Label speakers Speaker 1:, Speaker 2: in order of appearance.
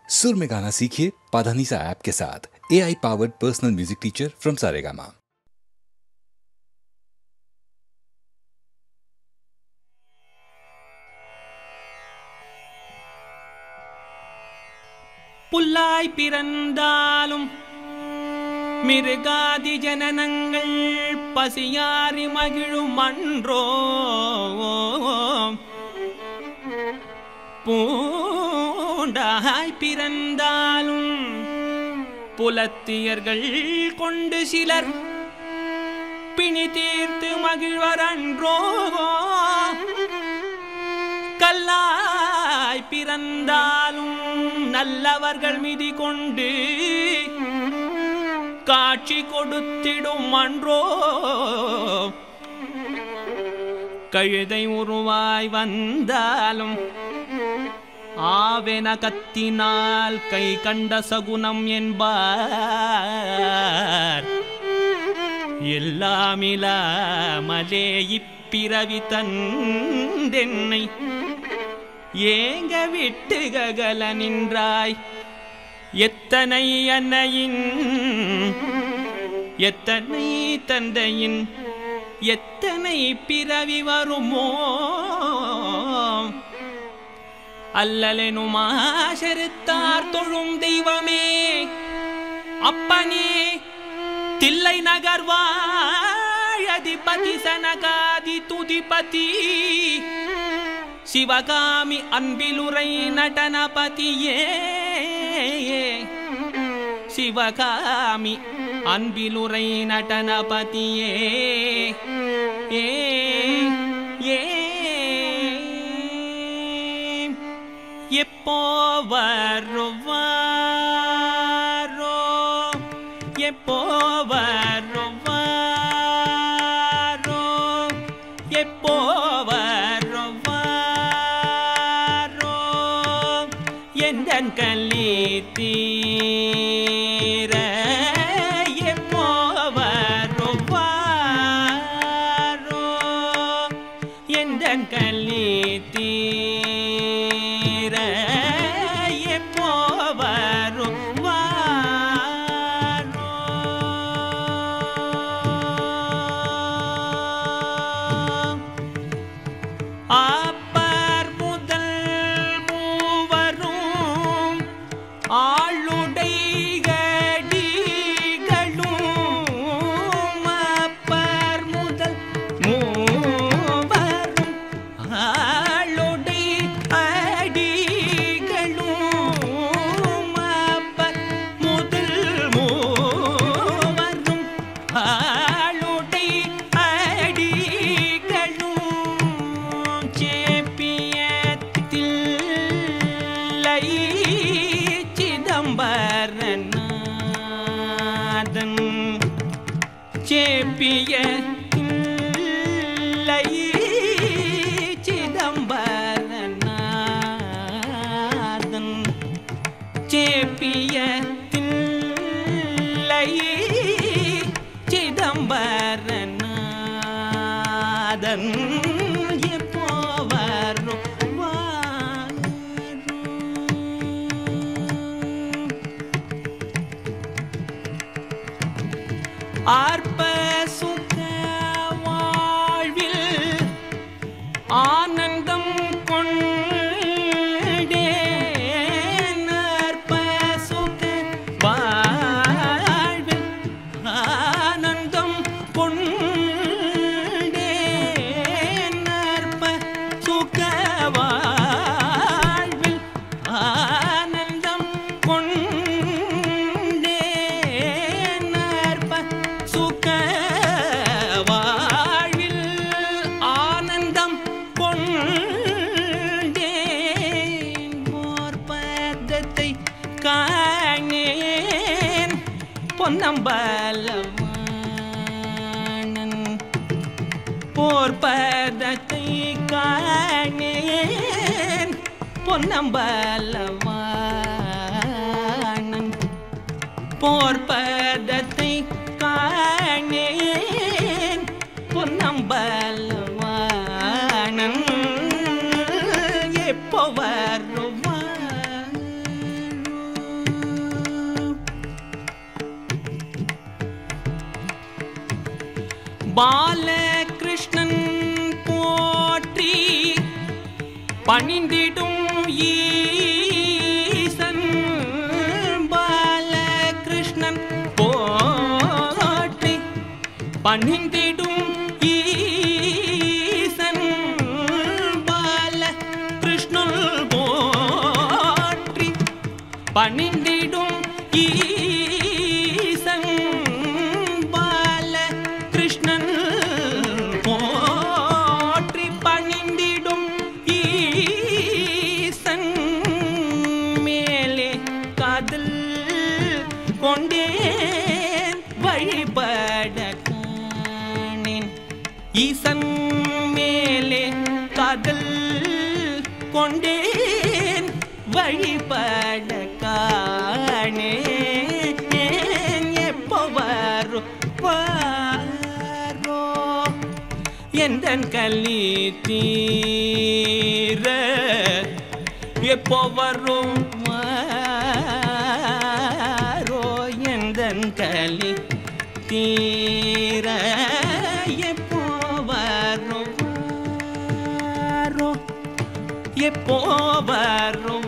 Speaker 1: सुर में गाना सीखिए पाधानीसा ऐप के साथ A I powered personal music teacher from Saregama
Speaker 2: புல்லாய் பிறந்தாலும் மிருகாதி ஜனனங்கள் பசியாரி மகிழும் அன்றோ பூண்டாய் பிறந்தாலும் புலத்தியர்கள் கொண்டு சிலர் பிணி தீர்த்து மகிழ்வரன்றோ கல்லாய் பிறந்தாலும் நல்லவர்கள் மிதி கொண்டு காட்சி கொடுத்திடும் அன்றோ கழுதை உருவாய் வந்தாலும் ஆவென கத்தினால் கை கண்ட சகுனம் என்பார் எல்லாமிலாமலே இப்பிறவி தந்தென்னை ஏங்க விட்டு ககல நின்றாய் எத்தனை அன்னையின் எத்தனை தந்தையின் எத்தனை பிறவி வருமோ அல்லலெனுமா செருத்தார் தொழும் தெய்வமே அப்பனே தில்லை நகர்வாழதிபதி சனகாதி துதிபதி சிவகாமி அன்பிலுரை நடனபதியே சிவகாமி அன்பிலுரை நடனபதியே ஏ ஏ எப்போ வருவாரோ எப்போ வருவாரோ எப்போ வருவாரோ எந்த கல்லி தீர எப்போ வருவாரோ எந்த கல்லி தீர எப்போ வருவாரோ அப்பர் முதல் மூவரும் ஆளுடைகடிகளும் அப்பர் முதல் மூவரும் ஆளுடை அடிகளும் அப்பர் முதல் மூவரும் ஆளுடை அடிகளும் சேப்பியத்தில் சிதம்பரநாதன் சேப்பிய சிதம்பரநாதன் சேப்பிய சிதம்பரநாதன் எப்போ வரும் வரும் ஆர்ப்ப சுக வாழ்வில் ஆனந்தம் கொண்டே நற்ப சுக வாழ்வில் ஆனந்தம் கொண்டே நற்ப சுக வாழ்வில் ஆனந்தம் கொண்டே நற்ப சுக வாழ்வில் ஆனந்தம் கொண்டேன் போர் பதத்தை காணேன் பொன்னம்பலவாணன் போர் பதத்தை காணேன் பொன்னம்பலவாணன் போர் பதத்தை காணேன் பொன்னம்பலவாணன் எப்போ வருவான் பாலகிருஷ்ணன் போற்றி பணிந்திடும் ஈசன் பாலகிருஷ்ணன் போற்றி பணிந்திடும் ஈசன் பால கிருஷ்ணன் போற்றி பணிந்திடும் ஈசன் பால கிருஷ்ணன் போற்றி பணிந்திடும் ஈசன் மேலே காதல் கொண்டேன் வழிபட காணேன் ஈசன் மேலே காதல் கொண்டேன் வழிபட காணேன் எப்போ வரும் வாரோ எந்தன் கலி தீர எப்போ வரும் வாரோ எந்தன் கலி தீர எப்போ வரும் வாரோ எப்போ வரும்